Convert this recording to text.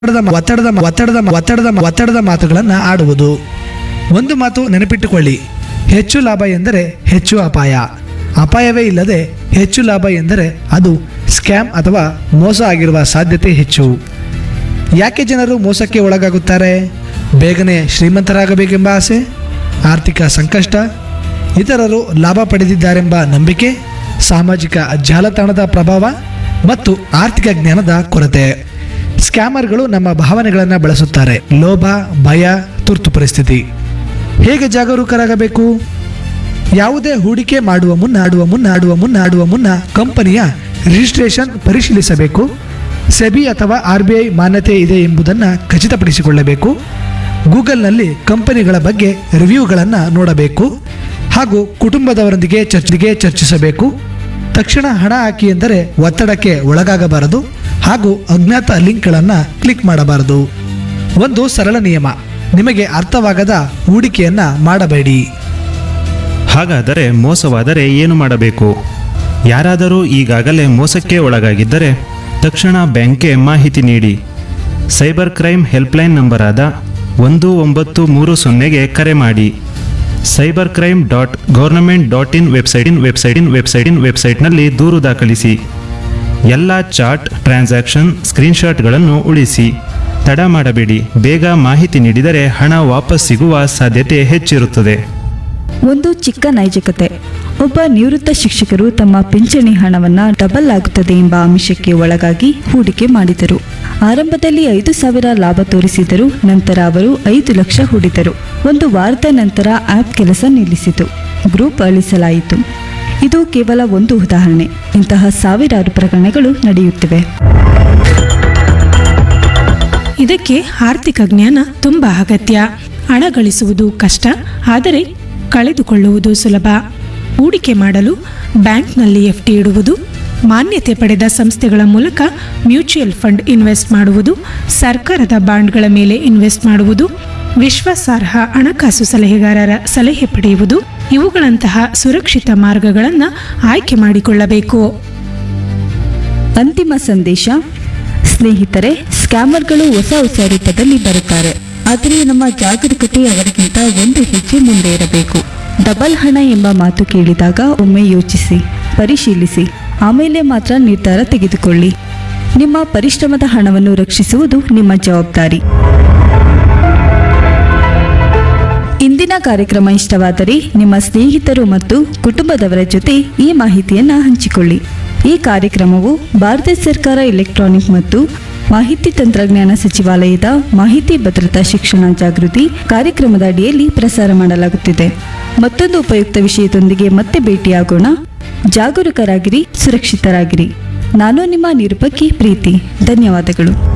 ಒತ್ತಡದ ಒತ್ತಡದ ಒತ್ತಡದ ಒತ್ತಡದ ಒತ್ತಡದ ಮಾತುಗಳನ್ನು ಆಡುವುದು ಒಂದು ಮಾತು ನೆನಪಿಟ್ಟುಕೊಳ್ಳಿ ಹೆಚ್ಚು ಲಾಭ ಎಂದರೆ ಹೆಚ್ಚು ಅಪಾಯ ಅಪಾಯವೇ ಇಲ್ಲದೆ ಹೆಚ್ಚು ಲಾಭ ಎಂದರೆ ಅದು ಸ್ಕ್ಯಾಮ್ ಅಥವಾ ಮೋಸ ಆಗಿರುವ ಸಾಧ್ಯತೆ ಹೆಚ್ಚು ಯಾಕೆ ಜನರು ಮೋಸಕ್ಕೆ ಒಳಗಾಗುತ್ತಾರೆ ಬೇಗನೆ ಶ್ರೀಮಂತರಾಗಬೇಕೆಂಬ ಆಸೆ ಆರ್ಥಿಕ ಸಂಕಷ್ಟ ಇತರರು ಲಾಭ ಪಡೆದಿದ್ದಾರೆಂಬ ನಂಬಿಕೆ ಸಾಮಾಜಿಕ ಜಾಲತಾಣದ ಪ್ರಭಾವ ಮತ್ತು ಆರ್ಥಿಕ ಜ್ಞಾನದ ಕೊರತೆ ಸ್ಕ್ಯಾಮರ್ಗಳು ನಮ್ಮ ಭಾವನೆಗಳನ್ನು ಬಳಸುತ್ತಾರೆ ಲೋಭ ಭಯ ತುರ್ತು ಪರಿಸ್ಥಿತಿ ಹೇಗೆ ಜಾಗರೂಕರಾಗಬೇಕು ಯಾವುದೇ ಹೂಡಿಕೆ ಮಾಡುವ ಮುನ್ನ ಆಡುವ ಮುನ್ನ ಆಡುವ ಮುನ್ನ ಆಡುವ ಮುನ್ನ ಕಂಪನಿಯ ರಿಜಿಸ್ಟ್ರೇಷನ್ ಪರಿಶೀಲಿಸಬೇಕು ಸೆಬಿ ಅಥವಾ ಆರ್ ಬಿ ಐ ಮಾನ್ಯತೆ ಇದೆ ಎಂಬುದನ್ನು ಖಚಿತಪಡಿಸಿಕೊಳ್ಳಬೇಕು ಗೂಗಲ್ನಲ್ಲಿ ಕಂಪನಿಗಳ ಬಗ್ಗೆ ರಿವ್ಯೂಗಳನ್ನು ನೋಡಬೇಕು ಹಾಗೂ ಕುಟುಂಬದವರೊಂದಿಗೆ ಚರ್ಚೆಗೆ ಚರ್ಚಿಸಬೇಕು ತಕ್ಷಣ ಹಣ ಹಾಕಿ ಎಂದರೆ ಒತ್ತಡಕ್ಕೆ ಒಳಗಾಗಬಾರದು ಹಾಗೂ ಅಜ್ಞಾತ ಲಿಂಕ್ಗಳನ್ನು ಕ್ಲಿಕ್ ಮಾಡಬಾರದು ಒಂದು ಸರಳ ನಿಯಮ ನಿಮಗೆ ಅರ್ಥವಾಗದ ಹೂಡಿಕೆಯನ್ನು ಮಾಡಬೇಡಿ ಹಾಗಾದರೆ ಮೋಸವಾದರೆ ಏನು ಮಾಡಬೇಕು ಯಾರಾದರೂ ಈಗಾಗಲೇ ಮೋಸಕ್ಕೆ ಒಳಗಾಗಿದ್ದರೆ ತಕ್ಷಣ ಬ್ಯಾಂಕ್ಗೆ ಮಾಹಿತಿ ನೀಡಿ ಸೈಬರ್ ಕ್ರೈಮ್ ಹೆಲ್ಪ್ಲೈನ್ ನಂಬರಾದ ಒಂದು ಒಂಬತ್ತು ಮೂರು ಸೊನ್ನೆಗೆ ಕರೆ ಮಾಡಿ cyber crime dot government dot in website in website in website in ವೆಬ್ಸೈಟ್ನಲ್ಲಿ ದೂರು ದಾಖಲಿಸಿ ಎಲ್ಲ ಚಾಟ್ ಟ್ರಾನ್ಸಾಕ್ಷನ್ ಸ್ಕ್ರೀನ್ಶಾಟ್ಗಳನ್ನು ಉಳಿಸಿ ತಡ ಮಾಡಬೇಡಿ ಬೇಗ ಮಾಹಿತಿ ನೀಡಿದರೆ ಹಣ ವಾಪಸ್ ಸಿಗುವ ಸಾಧ್ಯತೆ ಹೆಚ್ಚಿರುತ್ತದೆ ಒಂದು ಚಿಕ್ಕ ನೈಜಕತೆ ಒಬ್ಬ ನಿವೃತ್ತ ಶಿಕ್ಷಕರು ತಮ್ಮ ಪಿಂಚಣಿ ಹಣವನ್ನ ಡಬಲ್ ಆಗುತ್ತದೆ ಎಂಬ ಆಮಿಷಕ್ಕೆ ಒಳಗಾಗಿ ಹೂಡಿಕೆ ಮಾಡಿದರು ಆರಂಭದಲ್ಲಿ ಐದು ಸಾವಿರ ಲಾಭ ತೋರಿಸಿದರು ನಂತರ ಅವರು ಐದು ಲಕ್ಷ ಹೂಡಿದರು ಒಂದು ವಾರದ ನಂತರ ಆಪ್ ಕೆಲಸ ನಿಲ್ಲಿಸಿತು ಗ್ರೂಪ್ ಅಳಿಸಲಾಯಿತು ಇದು ಕೇವಲ ಒಂದು ಉದಾಹರಣೆ ಇಂತಹ ಸಾವಿರಾರು ಪ್ರಕರಣಗಳು ನಡೆಯುತ್ತಿವೆ ಇದಕ್ಕೆ ಆರ್ಥಿಕ ಜ್ಞಾನ ತುಂಬ ಅಗತ್ಯ ಹಣ ಗಳಿಸುವುದು ಕಷ್ಟ ಆದರೆ ಕಳೆದುಕೊಳ್ಳುವುದು ಸುಲಭ ಹೂಡಿಕೆ ಮಾಡಲು ಬ್ಯಾಂಕ್ನಲ್ಲಿ ಎಫ್ಡಿ ಇಡುವುದು ಮಾನ್ಯತೆ ಪಡೆದ ಸಂಸ್ಥೆಗಳ ಮೂಲಕ ಮ್ಯೂಚುಯಲ್ ಫಂಡ್ ಇನ್ವೆಸ್ಟ್ ಮಾಡುವುದು ಸರ್ಕಾರದ ಬಾಂಡ್ಗಳ ಮೇಲೆ ಇನ್ವೆಸ್ಟ್ ಮಾಡುವುದು ವಿಶ್ವಾಸಾರ್ಹ ಹಣಕಾಸು ಸಲಹೆಗಾರರ ಸಲಹೆ ಪಡೆಯುವುದು ಇವುಗಳಂತಹ ಸುರಕ್ಷಿತ ಮಾರ್ಗಗಳನ್ನು ಆಯ್ಕೆ ಮಾಡಿಕೊಳ್ಳಬೇಕು ಅಂತಿಮ ಸಂದೇಶ ಸ್ನೇಹಿತರೆ ಸ್ಕ್ಯಾಮರ್ಗಳು ಹೊಸ ಹೊಸ ರೂಪದಲ್ಲಿ ಬರುತ್ತಾರೆ ಆದರೆ ನಮ್ಮ ಜಾಗರೂಕತೆ ಅವರಿಗಿಂತ ಒಂದು ಹೆಜ್ಜೆ ಮುಂದೆ ಇರಬೇಕು ಡಬಲ್ ಹಣ ಎಂಬ ಮಾತು ಕೇಳಿದಾಗ ಒಮ್ಮೆ ಯೋಚಿಸಿ ಪರಿಶೀಲಿಸಿ ಆಮೇಲೆ ಮಾತ್ರ ನಿರ್ಧಾರ ತೆಗೆದುಕೊಳ್ಳಿ ನಿಮ್ಮ ಪರಿಶ್ರಮದ ಹಣವನ್ನು ರಕ್ಷಿಸುವುದು ನಿಮ್ಮ ಜವಾಬ್ದಾರಿ ಇಂದಿನ ಕಾರ್ಯಕ್ರಮ ಇಷ್ಟವಾದರೆ ನಿಮ್ಮ ಸ್ನೇಹಿತರು ಮತ್ತು ಕುಟುಂಬದವರ ಜೊತೆ ಈ ಮಾಹಿತಿಯನ್ನು ಹಂಚಿಕೊಳ್ಳಿ ಈ ಕಾರ್ಯಕ್ರಮವು ಭಾರತ ಸರ್ಕಾರ ಎಲೆಕ್ಟ್ರಾನಿಕ್ ಮತ್ತು ಮಾಹಿತಿ ತಂತ್ರಜ್ಞಾನ ಸಚಿವಾಲಯದ ಮಾಹಿತಿ ಭದ್ರತಾ ಶಿಕ್ಷಣ ಜಾಗೃತಿ ಕಾರ್ಯಕ್ರಮದ ಅಡಿಯಲ್ಲಿ ಪ್ರಸಾರ ಮಾಡಲಾಗುತ್ತಿದೆ ಮತ್ತೊಂದು ಉಪಯುಕ್ತ ವಿಷಯದೊಂದಿಗೆ ಮತ್ತೆ ಭೇಟಿಯಾಗೋಣ ಜಾಗರೂಕರಾಗಿರಿ ಸುರಕ್ಷಿತರಾಗಿರಿ ನಾನು ನಿಮ್ಮ ನಿರೂಪಕಿ ಪ್ರೀತಿ ಧನ್ಯವಾದಗಳು